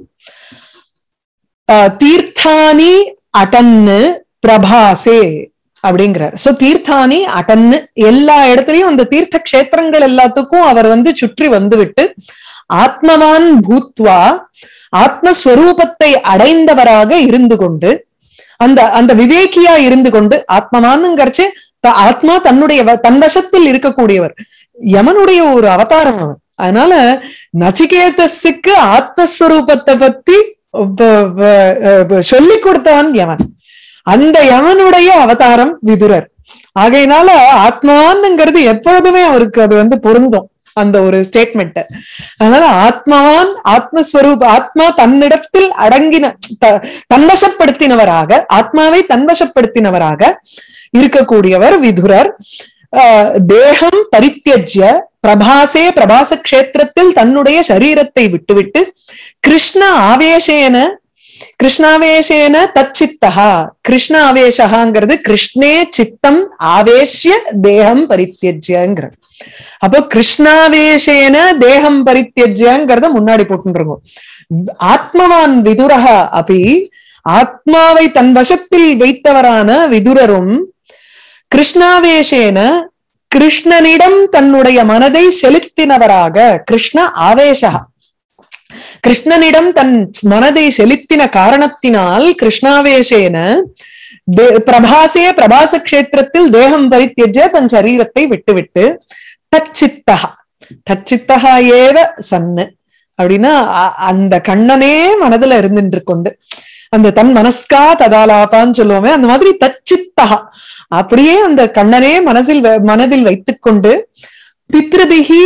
தீர்த்தானி அடன்னு பிரபாசே அப்படிங்கிறார் சோ தீர்த்தானி அடன்னு எல்லா இடத்துலயும் அந்த தீர்த்த கஷேத்திரங்கள் எல்லாத்துக்கும் அவர் வந்து சுற்றி வந்து விட்டு ஆத்மவான் பூத்வா ஆத்மஸ்வரூபத்தை அடைந்தவராக இருந்து கொண்டு அந்த அந்த விவேகியா இருந்து கொண்டு ஆத்மவான்ங்கிறச்சு ஆத்மா தன்னுடைய தன் வசத்தில் இருக்கக்கூடியவர் யமனுடைய ஒரு அவதாரம் அவன் அதனால நச்சிகேதஸுக்கு ஆத்மஸ்வரூபத்தை பத்தி சொல்லி கொடுத்தவன் யமன் அந்த யமனுடைய அவதாரம் விதுரர் ஆகையினால ஆத்மான்ங்கிறது எப்பொழுதுமே அவருக்கு அது வந்து பொருந்தும் அந்த ஒரு ஸ்டேட்மெண்ட் அதனால ஆத்மாவான் ஆத்மஸ்வரூப ஆத்மா தன்னிடத்தில் அடங்கின தன்வசப்படுத்தினவராக ஆத்மாவை தன்வசப்படுத்தினவராக இருக்கக்கூடியவர் விதுரர் தேகம் பரித்தியஜ்ய பிரபாசே பிரபாச கஷேத்திரத்தில் தன்னுடைய சரீரத்தை விட்டுவிட்டு கிருஷ்ண ஆவேசேன கிருஷ்ணாவேசேன தச்சித்தகா கிருஷ்ண ஆவேசகாங்கிறது கிருஷ்ணே சித்தம் ஆவேஷ்ய தேகம் பரித்தியஜ்யங்கிற அப்போ கிருஷ்ணாவேசேன தேகம் பரித்தியஜ்யங்கிறத முன்னாடி போட்டுருக்கோம் ஆத்மவான் விதுரக அப்படி ஆத்மாவை தன் வசத்தில் வைத்தவரான விதுரரும் கிருஷ்ணாவேசேன கிருஷ்ணனிடம் தன்னுடைய மனதை செலுத்தினவராக கிருஷ்ண ஆவேசா கிருஷ்ணனிடம் தன் மனதை செலுத்தின காரணத்தினால் கிருஷ்ணாவேசேன பிரபாசே பிரபாச கஷேத்திரத்தில் தேகம் பரித்தியஜ தன் சரீரத்தை விட்டுவிட்டு தச்சித்தகா தச்சித்தகா ஏவ சன்னு அப்படின்னா அந்த கண்ணனே மனதுல இருந்துட்டு கொண்டு அந்த தன் மனஸ்கா ததாலாபான்னு சொல்லுவோமே அந்த மாதிரி தச்சித்தகா அப்படியே அந்த கண்ணனே மனசில் மனதில் வைத்துக்கொண்டு பித்ருபிகி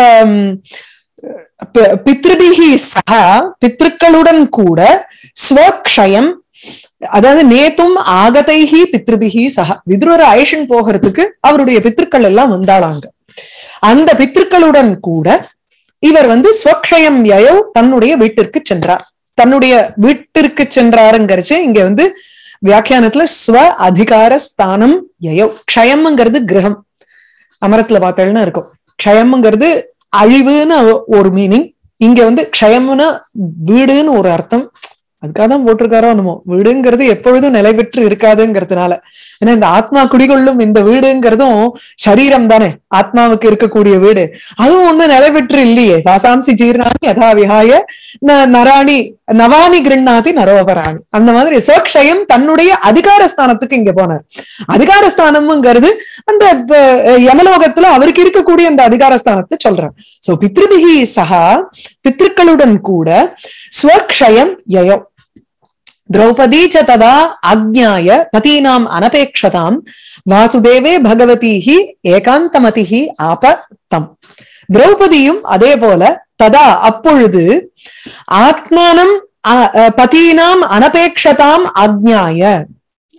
பித்ருபிகி சகா பித்ருக்களுடன் கூட ஸ்வக்ஷயம் அதாவது நேத்தும் ஆகதைஹி பித்ருபிகி சகா விதுரர் ஐஷன் போகிறதுக்கு அவருடைய பித்ருக்கள் எல்லாம் வந்தாளாங்க அந்த பித்ருக்களுடன் கூட இவர் வந்து ஸ்வக்ஷயம் யயோ தன்னுடைய வீட்டிற்கு சென்றார் தன்னுடைய வீட்டிற்கு சென்றாருங்கிறச்சு இங்க வந்து வியாக்கியானத்துல ஸ்வ அதிகார ஸ்தானம் யயோ க்ஷயம்ங்கிறது கிரகம் அமரத்துல பார்த்தேன்னா இருக்கும் க்ஷயம்ங்கிறது அழிவுன்னு ஒரு மீனிங் இங்க வந்து க்ஷயம்னா வீடுன்னு ஒரு அர்த்தம் அதுக்காக தான் போட்டிருக்காரோ என்னமோ வீடுங்கிறது எப்பொழுதும் நிலை பெற்று இருக்காதுங்கிறதுனால ஏன்னா இந்த ஆத்மா குடிகொள்ளும் இந்த வீடுங்கிறதும் சரீரம் தானே ஆத்மாவுக்கு இருக்கக்கூடிய வீடு அதுவும் ஒண்ணு நிலை பெற்று இல்லையே தாசாம்சி ஜீர்ணானி யதா விஹாய நராணி நவானி கிருண்ணாதி நரோபராணி அந்த மாதிரி சோக்ஷயம் தன்னுடைய அதிகார ஸ்தானத்துக்கு இங்க போனார் அதிகார ஸ்தானம்ங்கிறது அந்த யமலோகத்துல அவருக்கு இருக்கக்கூடிய அந்த அதிகார ஸ்தானத்தை சொல்றார் சோ பித்ருபிகி சகா பித்ருக்களுடன் கூட ஸ்வக்ஷயம் யயம் द्रौपदी च तदा आज्ञाय पतीनाम् अनपेक्षताम् வாசுதேவே பகவதி ஹி ஏகாந்தமதி ஹி ஆப தம் திரௌபதியும் அதே போல ததா அப்பொழுது ஆத்மானம் பதீனாம் அனபேட்சதாம் ஆக்ஞாய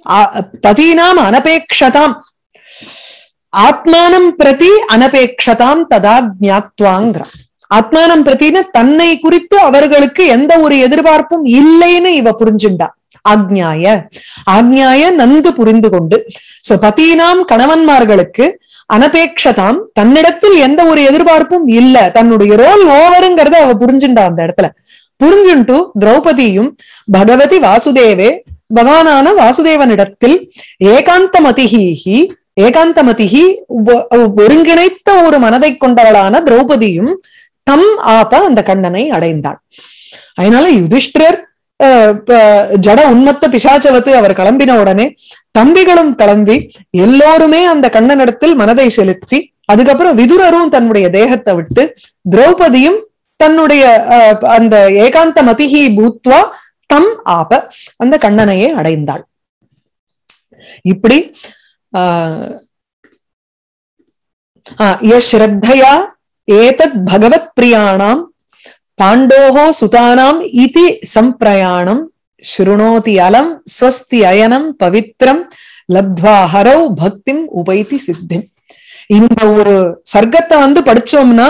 பதீனாம் அனபேக்ஷதாம் ஆத்மானம் பிரதி அனபேக்ஷதாம் ததா ஜாத்வாங்கிறான் ஆத்மானம் பிரத்தின தன்னை குறித்து அவர்களுக்கு எந்த ஒரு எதிர்பார்ப்பும் இல்லைன்னு இவ புரிஞ்சுண்டா ஆக்ஞாய ஆக்ஞாய நன்கு புரிந்து கொண்டு சோ பதீனாம் கணவன்மார்களுக்கு அனபேக்ஷதாம் தன்னிடத்தில் எந்த ஒரு எதிர்பார்ப்பும் இல்ல தன்னுடைய ரோல் ஓவருங்கிறத அவ புரிஞ்சுண்டா அந்த இடத்துல புரிஞ்சுண்டு திரௌபதியும் பகவதி வாசுதேவே பகவானான வாசுதேவனிடத்தில் ஏகாந்தமதிஹி ஏகாந்தமதிஹி ஒருங்கிணைத்த ஒரு மனதை கொண்டவளான திரௌபதியும் தம் ஆப்ப அந்த கண்ணனை அடைந்தாள் அதனால யுதிஷ்டிரர் ஜட உன்மத்த பிசாச்சவத்து அவர் கிளம்பின உடனே தம்பிகளும் கிளம்பி எல்லோருமே அந்த கண்ணனிடத்தில் மனதை செலுத்தி அதுக்கப்புறம் விதுரரும் தன்னுடைய தேகத்தை விட்டு திரௌபதியும் தன்னுடைய அந்த ஏகாந்த மதிஹி பூத்வா தம் ஆப அந்த கண்ணனையே அடைந்தாள் இப்படி ஆஹ் ஸ்ரத்தையா ஏதத் பகவத் பிரியாணாம் பாண்டோஹோ சுதானாம் இதி சம்பிரயாணம் ஸ்ருணோதி அலம் ஸ்வஸ்தி அயனம் பவித்ரம் லப்த்வா ஹரௌ பக்திம் உபைத்தி சித்திம் இந்த ஒரு சர்க்கத்தை வந்து படிச்சோம்னா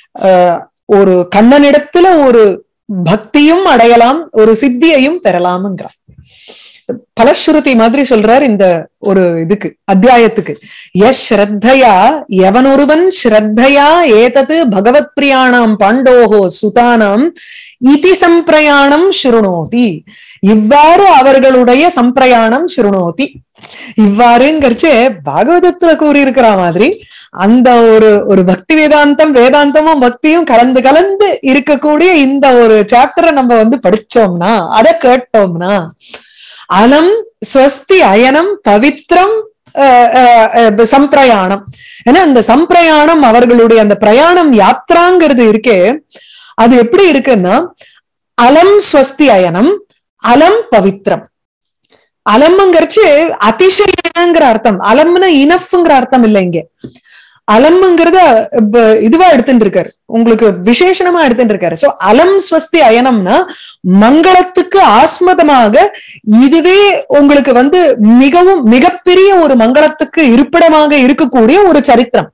ஒரு கண்ணனிடத்துல ஒரு பக்தியும் அடையலாம் ஒரு சித்தியையும் பெறலாம்ங்கிறார் பலஸ்ருதி மாதிரி சொல்றார் இந்த ஒரு இதுக்கு அத்தியாயத்துக்கு எஸ் ஸ்ரத்தையா எவனொருவன் ஸ்ரத்தையா ஏதது பகவத் பிரியாணம் பாண்டோஹோ சுதானம் இதி சம்பிரயாணம் சுருணோதி இவ்வாறு அவர்களுடைய சம்பிரயாணம் சுருணோதி இவ்வாறுங்கிறச்சு பாகவதத்துல கூறியிருக்கிற மாதிரி அந்த ஒரு ஒரு பக்தி வேதாந்தம் வேதாந்தமும் பக்தியும் கலந்து கலந்து இருக்கக்கூடிய இந்த ஒரு சாப்டரை நம்ம வந்து படிச்சோம்னா அதை கேட்டோம்னா அலம் ஸ்வஸ்தி அயனம் பவித்ரம் சம்பிரயாணம் ஏன்னா அந்த சம்பிரயாணம் அவர்களுடைய அந்த பிரயாணம் யாத்ராங்கிறது இருக்கே அது எப்படி இருக்குன்னா அலம் ஸ்வஸ்தி அயனம் அலம் பவித்ரம் அலம்ங்கிறச்சு அதிசயங்கிற அர்த்தம் அலம்னா இனஃப்ங்கிற அர்த்தம் இல்லை இங்க அலம்ங்கிறத இதுவா எடுத்துட்டு இருக்காரு உங்களுக்கு விசேஷணமா எடுத்துட்டு இருக்காரு சோ அலம் ஸ்வஸ்தி அயனம்னா மங்களத்துக்கு ஆஸ்மதமாக இதுவே உங்களுக்கு வந்து மிகவும் மிகப்பெரிய ஒரு மங்களத்துக்கு இருப்பிடமாக இருக்கக்கூடிய ஒரு சரித்திரம்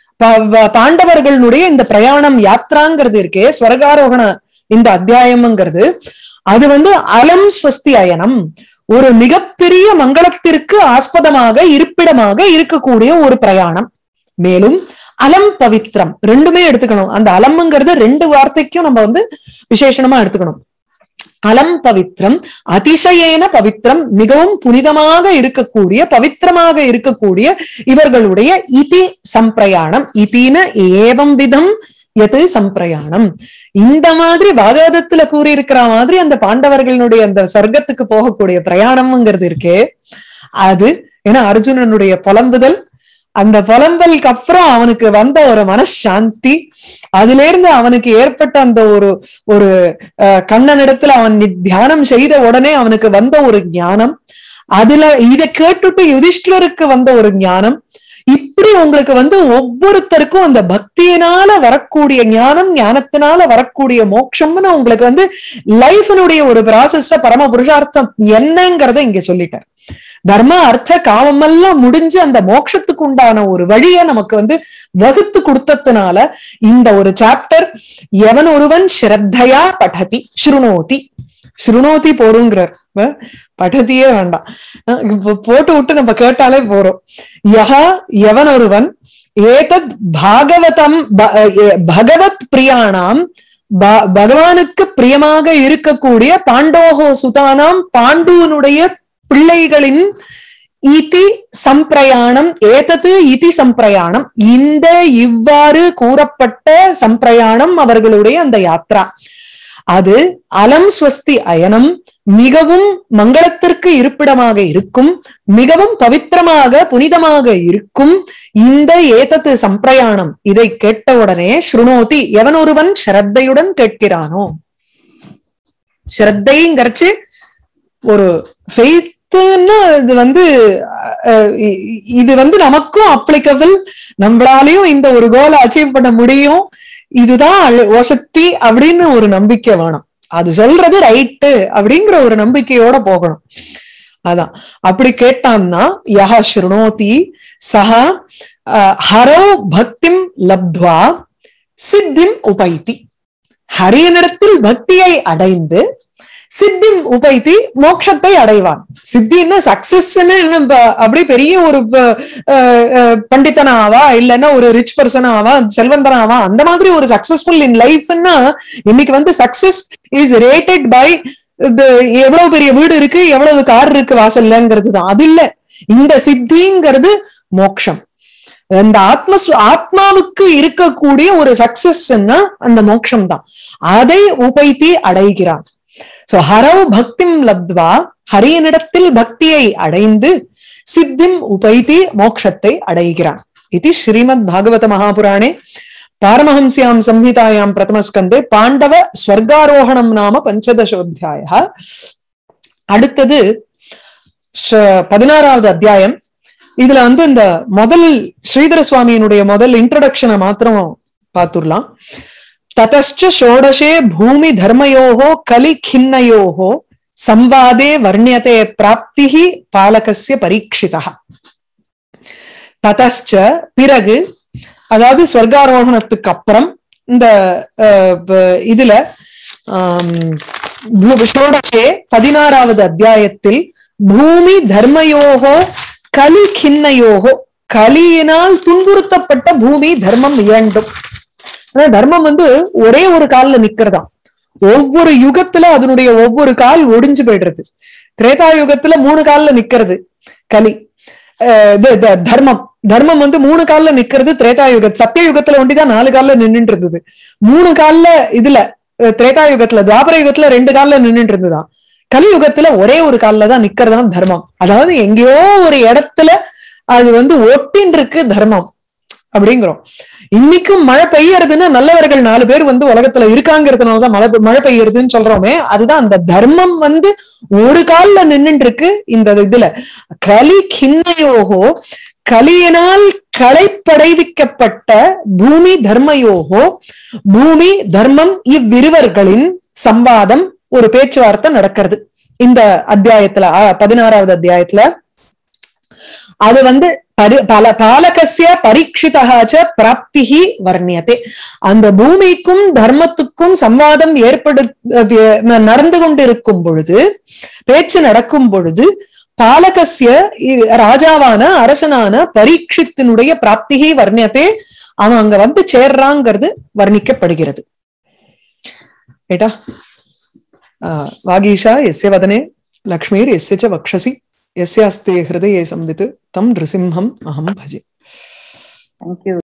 பாண்டவர்களுடைய இந்த பிரயாணம் யாத்ராங்கிறது இருக்கே ஸ்வர்காரோகண இந்த அத்தியாயம்ங்கிறது அது வந்து அலம் ஸ்வஸ்தி அயனம் ஒரு மிகப்பெரிய மங்களத்திற்கு ஆஸ்பதமாக இருப்பிடமாக இருக்கக்கூடிய ஒரு பிரயாணம் மேலும் அலம் பவித்ரம் ரெண்டுமே எடுத்துக்கணும் அந்த அலம்ங்கிறது ரெண்டு வார்த்தைக்கும் நம்ம வந்து விசேஷணமா எடுத்துக்கணும் அலம் பவித்ரம் அதிசயேன பவித்ரம் மிகவும் புனிதமாக இருக்கக்கூடிய பவித்திரமாக இருக்கக்கூடிய இவர்களுடைய இதி சம்பிரயாணம் இதின ஏவம் விதம் எது சம்பிரயாணம் இந்த மாதிரி பாகவதத்துல கூறியிருக்கிற மாதிரி அந்த பாண்டவர்களுடைய அந்த சொர்க்கத்துக்கு போகக்கூடிய பிரயாணம்ங்கிறது இருக்கே அது ஏன்னா அர்ஜுனனுடைய புலம்புதல் அந்த புலம்பலுக்கு அப்புறம் அவனுக்கு வந்த ஒரு மனசாந்தி அதுல இருந்து அவனுக்கு ஏற்பட்ட அந்த ஒரு ஒரு கண்ணனிடத்துல அவன் தியானம் செய்த உடனே அவனுக்கு வந்த ஒரு ஞானம் அதுல இத கேட்டுட்டு யுதிஷ்டருக்கு வந்த ஒரு ஞானம் இப்படி உங்களுக்கு வந்து ஒவ்வொருத்தருக்கும் அந்த பக்தியினால வரக்கூடிய ஞானம் ஞானத்தினால வரக்கூடிய மோட்சம்னு உங்களுக்கு வந்து லைஃபினுடைய ஒரு ப்ராசஸ பரம புருஷார்த்தம் என்னங்கிறத இங்க சொல்லிட்டார் தர்ம அர்த்த காமமெல்லாம் முடிஞ்சு அந்த மோட்சத்துக்கு உண்டான ஒரு வழிய நமக்கு வந்து வகுத்து கொடுத்ததுனால இந்த ஒரு சாப்டர் எவன் ஒருவன் ஸ்ரத்தையா படதி ஸ்ருணோதி ஸ்ருணோதி போருங்கிறார் படத்தியே வேண்டாம் போட்டு விட்டு நம்ம கேட்டாலே போறோம் யஹா எவன் ஒருவன் ஏதத் பாகவதம் பகவத் பிரியாணாம் பகவானுக்கு பிரியமாக இருக்கக்கூடிய பாண்டோகோ சுதானாம் பாண்டுவனுடைய பிள்ளைகளின் இதி சம்பிரயாணம் ஏதது இதி சம்பிரயாணம் இந்த இவ்வாறு கூறப்பட்ட சம்பிரயாணம் அவர்களுடைய அந்த யாத்ரா அது அலம் ஸ்வஸ்தி அயனம் மிகவும் மங்களத்திற்கு இருப்பிடமாக இருக்கும் மிகவும் பவித்திரமாக புனிதமாக இருக்கும் இந்த ஏதத்து சம்பிரயாணம் இதை கேட்டவுடனே ஸ்ருணோதி எவன் ஒருவன் ஸ்ரத்தையுடன் கேட்கிறானோ ஸ்ரத்தைங்கிறச்சு ஒரு ஃபெய்த்துன்னா இது வந்து இது வந்து நமக்கும் அப்ளிகபிள் நம்மளாலையும் இந்த ஒரு கோலை அச்சீவ் பண்ண முடியும் இதுதான் வசத்தி அப்படின்னு ஒரு நம்பிக்கை வேணும் அது சொல்றது ரைட்டு அப்படிங்கிற ஒரு நம்பிக்கையோட போகணும் அதான் அப்படி கேட்டான்னா யஹ ஸ்ருணோதி சஹா அஹ், ஹரோ பக்திம் லப்த்வா சித்திம் உபைத்தி ஹரியனிடத்தில் பக்தியை அடைந்து சித்திம் உபைத்தி மோட்சத்தை அடைவான் சித்தின்னா சக்சஸ்ன்னு அப்படி பெரிய ஒரு ப- அஹ், அஹ், பண்டிதனாவா இல்லைன்னா ஒரு ரிச் பர்சனாவா செல்வந்தனாவா அந்த மாதிரி ஒரு சக்சஸ்ஃபுல் இன் லைஃப்னா இன்னைக்கு வந்து சக்சஸ் இஸ் ரேட்டட் பை எவ்வளவு பெரிய வீடு இருக்கு எவ்வளவு கார் இருக்கு வாசல்லங்கிறது தான் அது இல்ல இந்த சித்திங்கிறது மோட்சம் அந்த ஆத்ம ஆத்மாவுக்கு இருக்கக்கூடிய ஒரு சக்சஸ்ன்னா அந்த மோட்சம் தான் அதை உபைத்தி அடைகிறான் சோ ஹரவ் பக்திம் லப்த்வா ஹரியனிடத்தில் பக்தியை அடைந்து சித்திம் உபைத்தி மோட்சத்தை அடைகிறான் இது ஸ்ரீமத் பாகவத மகாபுராணே பாரமஹம்ஸ்யாம் சம்ஹிதாயாம் பிரதமஸ்கந்தே பாண்டவ ஸ்வர்காரோகணம் நாம பஞ்சதசோத்தியாய அடுத்தது ஸ்ர- பதினாறாவது அத்தியாயம் இதுல வந்து இந்த முதல் ஸ்ரீதர சுவாமியினுடைய முதல் இன்ட்ரோடக்ஷனை மாத்திரம் பார்த்துடலாம் ததச்ச ஷோடசே பூமி தர்மயோகோ கலி கிண்ணயோகோ சம்வாதே வர்ணியதே பிராப்திஹி பாலகஸ்ய பரீட்சிதா ததச்ச பிறகு அதாவது ஸ்வர்காரோகணத்துக்கு அப்புறம் இந்த அஹ், ப- இதுல ஆம், பூ- ஷோடசே பதினாறாவது அத்தியாயத்தில் பூமி தர்மயோகோ கலி கிண்ணயோகோ கலியினால் துன்புறுத்தப்பட்ட பூமி தர்மம் இரண்டும் ஆனா தர்மம் வந்து ஒரே ஒரு கால்ல நிக்கிறதா ஒவ்வொரு யுகத்துல அதனுடைய ஒவ்வொரு கால் ஒடிஞ்சு போயிடுறது திரேதா யுகத்துல மூணு கால்ல நிக்கிறது கலி அஹ் இது இது தர்மம் தர்மம் வந்து மூணு கால்ல நிக்கிறது திரேதா யுக சத்திய யுகத்துல ஒண்டிதான் நாலு கால்ல நின்னுட்டு இருந்தது மூணு கால்ல இதுல அஹ் திரேதா யுகத்துல துவாபர யுகத்துல ரெண்டு கால்ல நின்னுட்டு இருந்ததுதான் கலியுகத்துல ஒரே ஒரு கால்ல தான் நிக்கிறதுதான் தர்மம் அதாவது எங்கேயோ ஒரு இடத்துல அது வந்து ஒட்டின் இருக்கு தர்மம் அப்படிங்கிறோம் இன்னைக்கும் மழை பெய்யறதுன்னா நல்லவர்கள் நாலு பேர் வந்து உலகத்துல இருக்காங்கிறதுனாலதான் மழை பெ- மழை பெய்யறதுன்னு சொல்றோமே அதுதான் அந்த தர்மம் வந்து ஒரு கால்ல நின்னுட்டு இருக்கு இந்த இதுல கலி கிண்ணயோகோ கலியினால் களைப்படைவிக்கப்பட்ட பூமி தர்மயோகோ பூமி தர்மம் இவ்விருவர்களின் சம்வாதம் ஒரு பேச்சுவார்த்தை நடக்கிறது இந்த அத்தியாயத்துல அஹ், பதினாறாவது அத்தியாயத்துல அது வந்து பரி பல பாலகசிய பரீட்சிதகாச்ச பிராப்திகி வர்ணியதே அந்த பூமிக்கும் தர்மத்துக்கும் சம்வாதம் ஏற்படு அஹ் நடந்து கொண்டிருக்கும் பொழுது பேச்சு நடக்கும் பொழுது பாலகசிய இ- ராஜாவான அரசனான பரீட்சித்தினுடைய பிராப்திகி வர்ணியதே அவன் அங்க வந்து சேர்றாங்கிறது வர்ணிக்கப்படுகிறது ஏட்டா ஆஹ் வாகீஷா எஸ்ய வதனே லக்ஷ்மீர் எஸ்ய ச வக்ஷசி எஸ்யாஸ்தே ஹிருதயே சம்வித் தம் நிருசிம்ஹம் அகம் பஜே தேங்க்யூ